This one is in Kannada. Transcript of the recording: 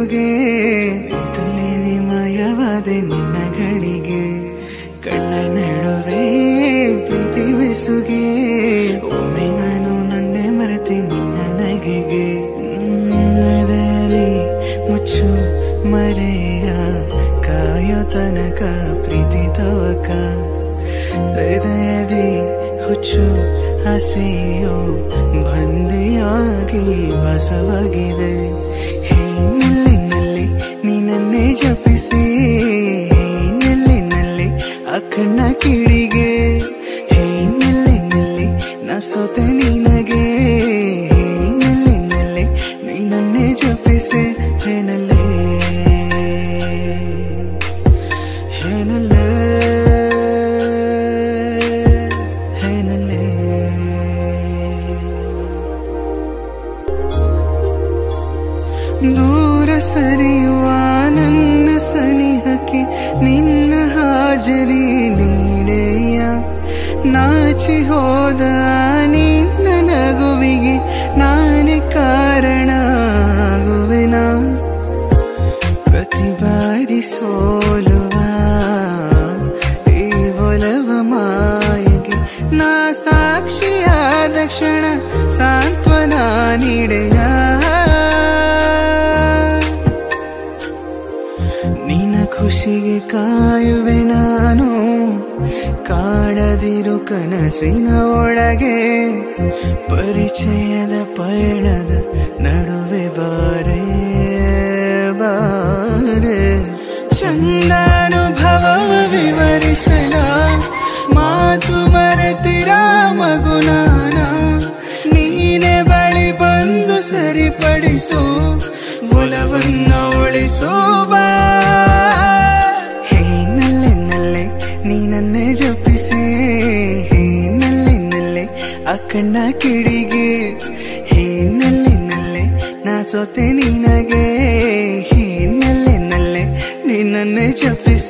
ಬೆಸುಗೆ ತಲೆ ಮಾಯವಾದೆ ನಿನ್ನಗಳಿಗೆ ಕಣ್ಣ ನಡುವೆ ಪ್ರೀತಿ ಬೆಸುಗೆ ಒಮ್ಮೆ ನಾನು ನನ್ನೆ ಮರೆತೆ ನಿನ್ನ ನಗೆಗೆ ನದಲ್ಲಿ ಮುಚ್ಚು ಮರೆಯ ಕಾಯೋ ತನಕ ಪ್ರೀತಿ ತವಕ ಹೃದಯದಿ ಹುಚ್ಚು ಹಸೆಯೋ ಬಂದೆಯಾಗಿ ಬಸವಾಗಿದೆ ಹೇ ನೆಲ್ಲಿನಲ್ಲಿ ನೀನನ್ನೇ ಜಪಿಸಿ ಹೇ ನೆಲ್ಲಿನಲ್ಲಿ ಅಕ್ಕಣ್ಣ ಕಿಡಿಗೆ ಹೇ ನೆಲ್ಲಿನಲ್ಲಿ ನಾ ಸೋತೆ ನಿನಗೆ ಹೇ ನೆಲ್ಲಿನಲ್ಲಿ ನೀನನ್ನೇ ಜಪಿಸಿ ಹೇನಲ್ಲೇ ಹೇನಲ್ಲೇ ಹೇನಲ್ಲೇ ದೂರ ಸರಿಯುವ ನನ್ನ ಸನಿಹಕ್ಕೆ ನಿನ್ನ ಹಾಜರಿ ನೀಡೆಯ ನಾಚಿ ಹೋದ ನಿನ್ನ ನಗುವಿಗೆ ನಾನೇ ಕಾರಣ ಆಗುವೆನ ಪ್ರತಿ ಬಾರಿ ಸೋಲುವ ಈ ಒಲವ ಮಾಯಗೆ ನಾ ಸಾಕ್ಷಿಯಾದ ಕ್ಷಣ ಸಾಂತ್ವನ ನೀಡೆಯ ನಿನ್ನ ಖುಷಿಗೆ ಕಾಯುವೆ ನಾನು ಕಾಣದಿರು ಕನಸಿನ ಒಳಗೆ ಪರಿಚಯದ ಪಯಣದ ನಡುವೆ ಬಾರೆ ಬಾರೆ ಚಂದಾನುಭವ ವಿವರಿಸಲ ಮಾತು ಮರೆತಿರ ಮಗುನಾನ ನೀನೆ ಬಳಿ ಬಂದು ಸರಿಪಡಿಸು ಒಲವನ್ನ ಉಳಿಸೋ ಬಾ ಹೇ ನಲ್ಲೆ ನಲ್ಲೆ ನೀನನ್ನೇ ಜಪಿಸೆ ಹೇ ನಲ್ಲೆ ನಲ್ಲೆ ಅಕ್ಕಣ್ಣ ಕಿಡಿಗೆ ಹೇ ನಲ್ಲೆ ನಲ್ಲೆ ನಾ ಸೋತೆ ನಿನಗೆ ಹೇ ನಲ್ಲೆ ನಲ್ಲೆ ನಿನ್ನನ್ನೇ ಜಪಿಸೆ